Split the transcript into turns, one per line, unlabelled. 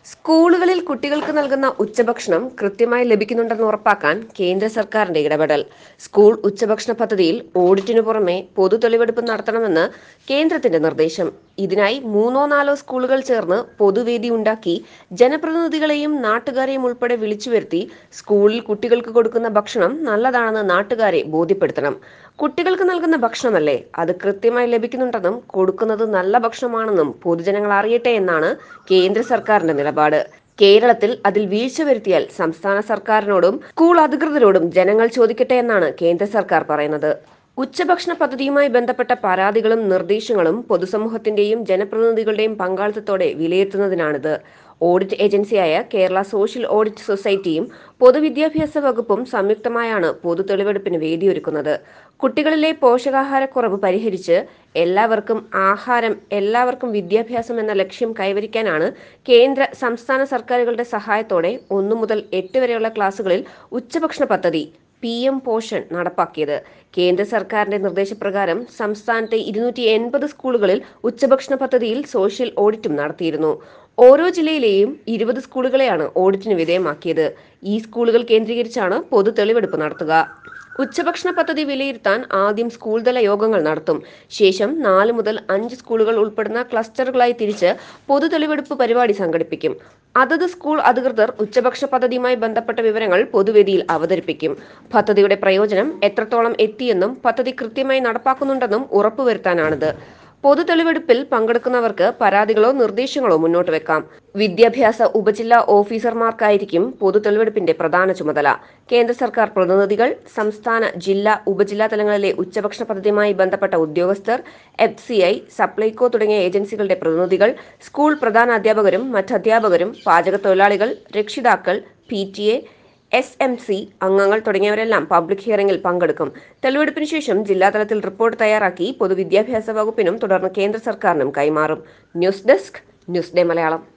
സ്കൂളുകളിൽ കുട്ടികൾക്ക് നൽകുന്ന ഉച്ചഭക്ഷണം കൃത്യമായി ലഭിക്കുന്നുണ്ടെന്ന് ഉറപ്പാക്കാൻ കേന്ദ്ര സർക്കാരിന്റെ ഇടപെടൽ സ്കൂൾ ഉച്ചഭക്ഷണ പദ്ധതിയിൽ ഓഡിറ്റിനു പുറമെ പൊതു തെളിവെടുപ്പ് നടത്തണമെന്ന് കേന്ദ്രത്തിന്റെ നിർദ്ദേശം ഇതിനായി മൂന്നോ നാലോ സ്കൂളുകൾ ചേർന്ന് പൊതുവേദി ഉണ്ടാക്കി ജനപ്രതിനിധികളെയും നാട്ടുകാരെയും ഉൾപ്പെടെ വിളിച്ചു വരുത്തി സ്കൂളിൽ കുട്ടികൾക്ക് കൊടുക്കുന്ന ഭക്ഷണം നല്ലതാണെന്ന് നാട്ടുകാരെ ബോധ്യപ്പെടുത്തണം കുട്ടികൾക്ക് നൽകുന്ന ഭക്ഷണമല്ലേ അത് കൃത്യമായി ലഭിക്കുന്നുണ്ടെന്നും കൊടുക്കുന്നത് നല്ല ഭക്ഷണമാണെന്നും പൊതുജനങ്ങൾ അറിയട്ടെ എന്നാണ് കേന്ദ്ര സർക്കാരിന്റെ നിലപാട് കേരളത്തിൽ അതിൽ വീഴ്ച വരുത്തിയാൽ സംസ്ഥാന സർക്കാരിനോടും സ്കൂൾ അധികൃതരോടും ജനങ്ങൾ ചോദിക്കട്ടെ എന്നാണ് കേന്ദ്ര സർക്കാർ പറയുന്നത് ഉച്ചഭക്ഷണ പദ്ധതിയുമായി ബന്ധപ്പെട്ട പരാതികളും നിർദ്ദേശങ്ങളും പൊതുസമൂഹത്തിന്റെയും ജനപ്രതിനിധികളുടെയും പങ്കാളിത്തത്തോടെ വിലയിരുത്തുന്നതിനാണിത് ഓഡിറ്റ് ഏജൻസിയായ കേരള സോഷ്യൽ ഓഡിറ്റ് സൊസൈറ്റിയും പൊതുവിദ്യാഭ്യാസ വകുപ്പും സംയുക്തമായാണ് പൊതു തെളിവെടുപ്പിന് വേദിയൊരുക്കുന്നത് കുട്ടികളിലെ പോഷകാഹാരക്കുറവ് പരിഹരിച്ച് എല്ലാവർക്കും ആഹാരം എല്ലാവർക്കും വിദ്യാഭ്യാസം എന്ന ലക്ഷ്യം കൈവരിക്കാനാണ് കേന്ദ്ര സംസ്ഥാന സർക്കാരുകളുടെ സഹായത്തോടെ ഒന്നു മുതൽ എട്ട് വരെയുള്ള ക്ലാസുകളിൽ ഉച്ചഭക്ഷണ പദ്ധതി പി എം പോഷൻ നടപ്പാക്കിയത് കേന്ദ്ര സർക്കാരിന്റെ നിർദ്ദേശപ്രകാരം സംസ്ഥാനത്തെ ഇരുന്നൂറ്റി എൺപത് സ്കൂളുകളിൽ ഉച്ചഭക്ഷണ പദ്ധതിയിൽ സോഷ്യൽ ഓഡിറ്റും നടത്തിയിരുന്നു ഓരോ ജില്ലയിലെയും ഇരുപത് സ്കൂളുകളെയാണ് ഓഡിറ്റിന് വിധേയമാക്കിയത് ഈ സ്കൂളുകൾ കേന്ദ്രീകരിച്ചാണ് പൊതു തെളിവെടുപ്പ് നടത്തുക ഉച്ചഭക്ഷണ പദ്ധതി വിലയിരുത്താൻ ആദ്യം സ്കൂൾ തല യോഗങ്ങൾ നടത്തും ശേഷം നാല് മുതൽ അഞ്ച് സ്കൂളുകൾ ഉൾപ്പെടുന്ന ക്ലസ്റ്ററുകളായി തിരിച്ച് പൊതു തെളിവെടുപ്പ് പരിപാടി സംഘടിപ്പിക്കും അതത് സ്കൂൾ അധികൃതർ ഉച്ചഭക്ഷണ പദ്ധതിയുമായി ബന്ധപ്പെട്ട വിവരങ്ങൾ പൊതുവേദിയിൽ അവതരിപ്പിക്കും പദ്ധതിയുടെ പ്രയോജനം എത്രത്തോളം എത്തിയെന്നും പദ്ധതി കൃത്യമായി നടപ്പാക്കുന്നുണ്ടെന്നും ഉറപ്പുവരുത്താനാണിത് പൊതു തെളിവെടുപ്പിൽ പങ്കെടുക്കുന്നവർക്ക് പരാതികളോ നിർദ്ദേശങ്ങളോ മുന്നോട്ട് വെക്കാം വിദ്യാഭ്യാസ ഉപജില്ലാ ഓഫീസർമാർക്കായിരിക്കും പൊതു തെളിവെടുപ്പിന്റെ പ്രധാന ചുമതല കേന്ദ്ര സർക്കാർ പ്രതിനിധികൾ സംസ്ഥാന ജില്ലാ ഉപജില്ലാ തലങ്ങളിലെ ഉച്ചഭക്ഷണ പദ്ധതിയുമായി ബന്ധപ്പെട്ട ഉദ്യോഗസ്ഥർ എഫ് സി ഐ സപ്ലൈകോ തുടങ്ങിയ ഏജൻസികളുടെ പ്രതിനിധികൾ സ്കൂൾ പ്രധാന അധ്യാപകരും മറ്റ് അധ്യാപകരും പാചക തൊഴിലാളികൾ രക്ഷിതാക്കൾ P T A S M C അംഗങ്ങൾ തുടങ്ങിയവരെല്ലാം പബ്ലിക് ഹിയറിംഗിൽ പങ്കെടുക്കും തെളിവെടുപ്പിന് ശേഷം ജില്ലാതലത്തിൽ റിപ്പോർട്ട് തയ്യാറാക്കി പൊതുവിദ്യാഭ്യാസ വകുപ്പിനും തുടർന്ന് കേന്ദ്ര സർക്കാരിനും കൈമാറും news desk news day Malayalam